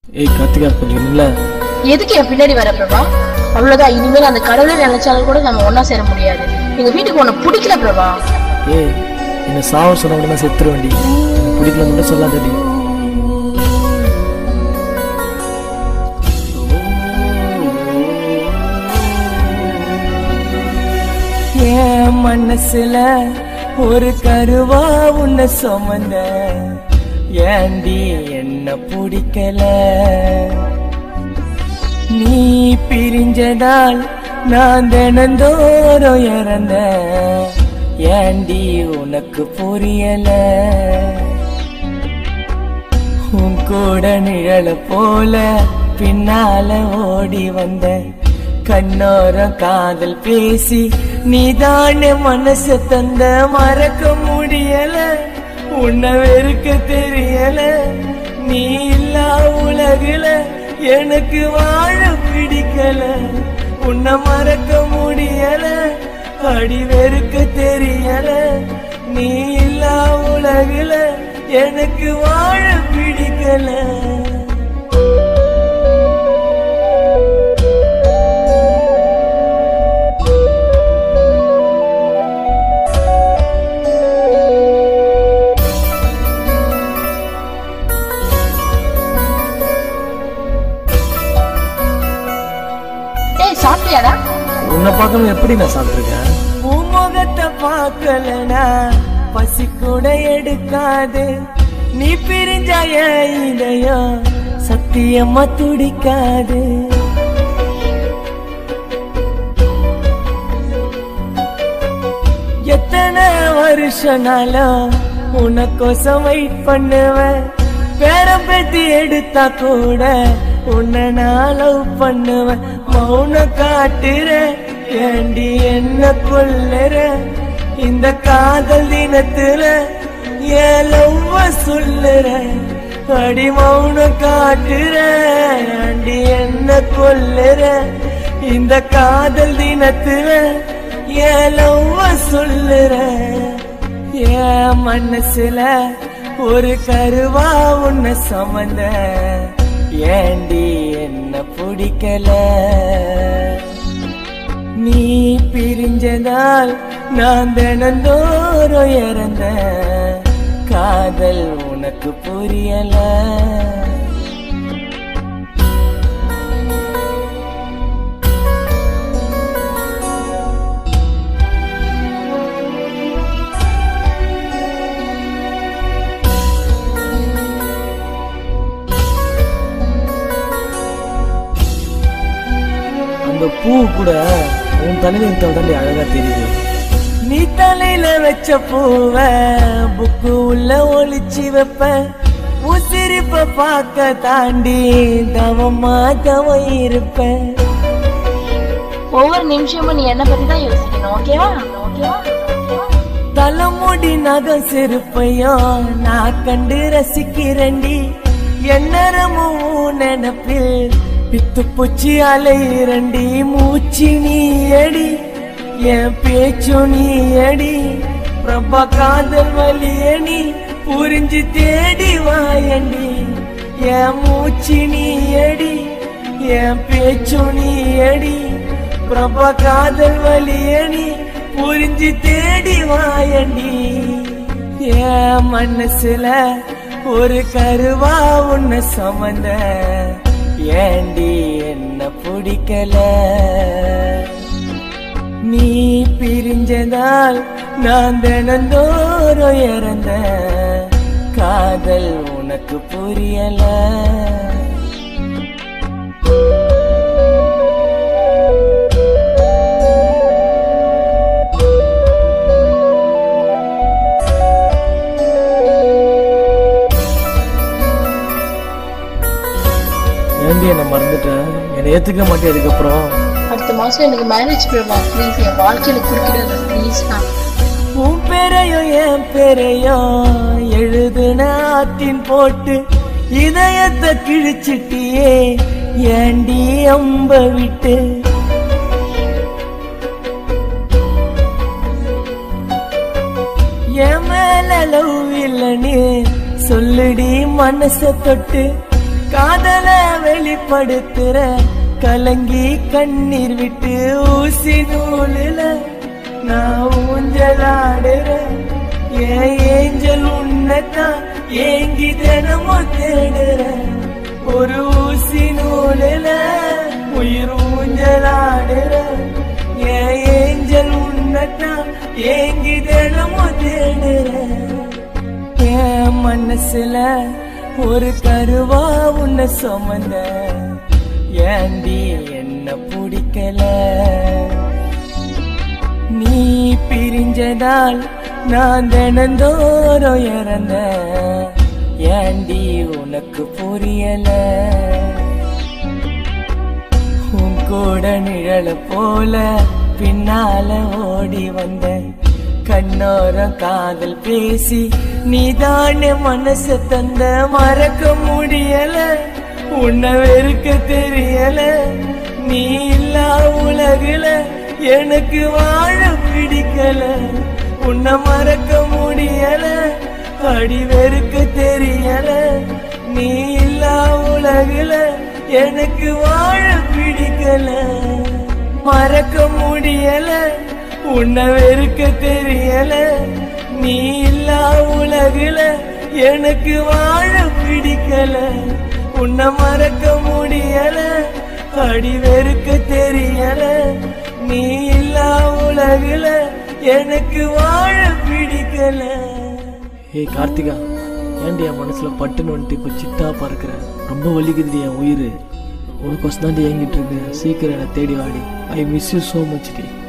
ஏய் கார்த்திகா கொஞ்சம் இல்ல எதுக்கு என் பின்னாடி வர பிரபா அவ்வளவுதான் இனிமேல் அந்த கடவுளே நினைச்சாலும் கூட நம்ம ஒண்ணா சேர முடியாது எங்க வீட்டுக்கு உன்னை பிடிக்கல பிரபா ஏய் என்ன சாவ சொன்ன உடனே செத்துரு வண்டி எனக்கு பிடிக்கல மட்டும் சொல்லாதடி என் மனசுல ஒரு கருவா உன்னை சுமந்த ஏண்டி என்ன பிடிக்கல நீ பிரிஞ்சதால் நான் தினந்தோறும் இறந்த ஏண்டி உனக்கு புரியல உன் கூட நிழல போல பின்னால ஓடி வந்த கண்ணோர காதல் பேசி நீதானே மனசு தந்த மறக்க முடியல உன்னை வெறுக்க தெரியல நீ இல்லா உலகுல எனக்கு வாழ பிடிக்கல உன்னை மறக்க முடியல அடி வெறுக்க தெரியல நீ இல்லா உலகுல எனக்கு வாழ பிடிக்கல ஏய் சாப்பிட்டியாடா உன்னை பார்க்கணும் எப்படி நான் சாப்பிட்ருக்கேன் உன் முகத்தை பார்க்கலனா பசி கூட எடுக்காது நீ பிரிஞ்சா என் இதயம் சத்தியமா துடிக்காது எத்தனை வருஷனாலும் உனக்கோசம் வெயிட் பண்ணுவேன் பேரம் பேத்தி எடுத்தா கூட உன்னை நான் லவ் பண்ணுவேன் மௌனம் காட்டுற ஏண்டி என்ன கொல்லுற இந்த காதல் தினத்துல ஏன் லவ்வ சொல்லுற அடி மௌனம் காட்டுற ஏண்டி என்ன கொல்லுற இந்த காதல் தினத்துல ஏன் லவ்வ சொல்லுற என் மனசுல ஒரு கருவா உன்னை சமந்த ஏண்டி என்ன பிடிக்கல நீ பிரிஞ்சதால் நான் தினந்தோறும் இறந்த காதல் உனக்கு புரியல அந்த பூ கூட உன் தலைவன் தாண்டி அழகா தெரியுது நீ தலையில வச்ச பூவ புக்கு உள்ள ஒளிச்சு வைப்ப உன் சிரிப்ப பார்க்க தாண்டி தவமா தவம் இருப்பேன் ஒவ்வொரு நிமிஷமும் நீ என்ன பத்தி தான் யோசிக்கணும் ஓகேவா ஓகேவா தலைமுடி நகம் செருப்பையும் நான் கண்டு ரசிக்கிறேன்டி எந்நேரமும் உன் நினப்பில் பித்து பூச்சி அலையிரண்டி மூச்சு நீ அடி என் பேச்சு நீ அடி பிரபா காதல் வலிய நீ புரிஞ்சு தேடி வாயண்டி என் மூச்சு நீ அடி என் பேச்சு நீ அடி பிரபா காதல் வலிய நீ புரிஞ்சு தேடி வாயண்டி என் மனசுல ஒரு கருவா உன்னை சமந்த ஏண்டி என்ன பிடிக்கல நீ பிரிஞ்சதால் நான் தினந்தோறும் இறந்த காதல் உனக்கு புரியல ஏண்டி என்னை மறந்துட்டேன் என்னை ஏத்துக்க மாட்டேன் இதுக்கப்புறம் அடுத்த மாசம் எனக்கு மேரேஜ் பிரபா ப்ளீஸ் என் வாழ்க்கையில குறுக்கிடாத ப்ளீஸ் தான் உன் பேரையும் என் பேரையும் எழுதுன ஆத்தின் போட்டு இதயத்தை கிழிச்சிட்டியே ஏண்டி அம்ப விட்டு என் மேல லவ் இல்லைன்னு சொல்லுடி மனச தொட்டு காதல வெளிப்படுத்துற கலங்கி கண்ணீர் விட்டு ஊசி நூலுல நான் ஊஞ்சலாடுறேன் ஏன் ஏஞ்சல் உன்னத்தான் ஏங்கி தினமும் தேடுறேன் ஒரு ஊசி நூலுல உயிர் ஊஞ்சலாடுறேன் ஏன் ஏஞ்சல் உன்னத்தான் ஏங்கி தினமும் தேடுறேன் என் மனசுல ஒரு கருவா உன்னை சுமந்த ஏண்டி என்ன பிடிக்கல நீ பிரிஞ்சதால் நான் தினந்தோறும் இறந்த ஏண்டி உனக்கு புரியல உன் கூட நிழல போல பின்னால ஓடி வந்த கண்ணோர காதல் பேசி நீதானே மனச தந்த மறக்க முடியல உன்னை வெறுக்க தெரியல நீ இல்லா உலகுல எனக்கு வாழ பிடிக்கல உன்னை மறக்க முடியல அடி வெறுக்க தெரியல நீ இல்லா உலகுல எனக்கு வாழ பிடிக்கல மறக்க முடியல உன்னை வெறுக்க தெரியல நீ இல்லா உலகுல எனக்கு வாழ பிடிக்கல உன்னை மறக்க முடியல அடி வெறுக்க தெரியல நீ இல்லா உலகுல எனக்கு வாழ பிடிக்கல ஏய் கார்த்திகா ஏன்டி என் மனசுல பட்டுன்னு வந்துட்டு இப்போ சிட்டா பறக்கிற ரொம்ப வலிக்குதுடி என் உயிர் உனக்கு தாண்டி ஏங்கிட்டு இருக்கு சீக்கிரம் என்னை தேடி வாடி I miss you so much D